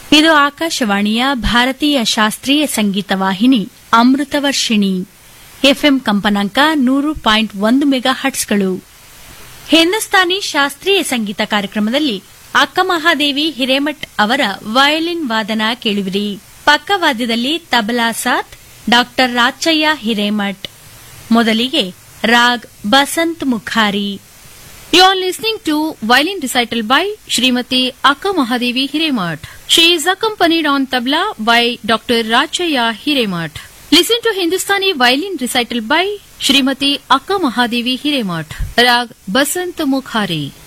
ಇದು ಆಕಾಶವಾಣಿಯ ಭಾರತೀಯ ಶಾಸ್ತ್ರೀಯ ಸಂಗೀತ ವಾಹಿನಿ ಅಮೃತವರ್ಷಿಣಿ ಎಫ್ಎಂ ಕಂಪನಾಂಕ ನೂರು ಪಾಯಿಂಟ್ ಒಂದು ಮೆಗಾ ಹಟ್ಸ್ಗಳು ಹಿಂದೂಸ್ತಾನಿ ಶಾಸ್ತ್ರೀಯ ಸಂಗೀತ ಕಾರ್ಯಕ್ರಮದಲ್ಲಿ ಅಕ್ಕ ಮಹಾದೇವಿ ಹಿರೇಮಠ್ ಅವರ ವಯಲಿನ್ ವಾದನ ಕೇಳುವಿರಿ ಪಕ್ಕವಾದ್ಯದಲ್ಲಿ ತಬಲಾ ಸಾತ್ ಡಾಕ್ಟರ್ ರಾಚಯ್ಯ ಹಿರೇಮಠ್ ಮೊದಲಿಗೆ raag Basant ಮುಖಾರಿ You are listening to violin recital by Srimati Akka Mahadevi Hiremath. She is accompanied on tabla by Dr. Rachaya Hiremath. Listen to Hindustani violin recital by Srimati Akka Mahadevi Hiremath. Rag Basant Mukhari.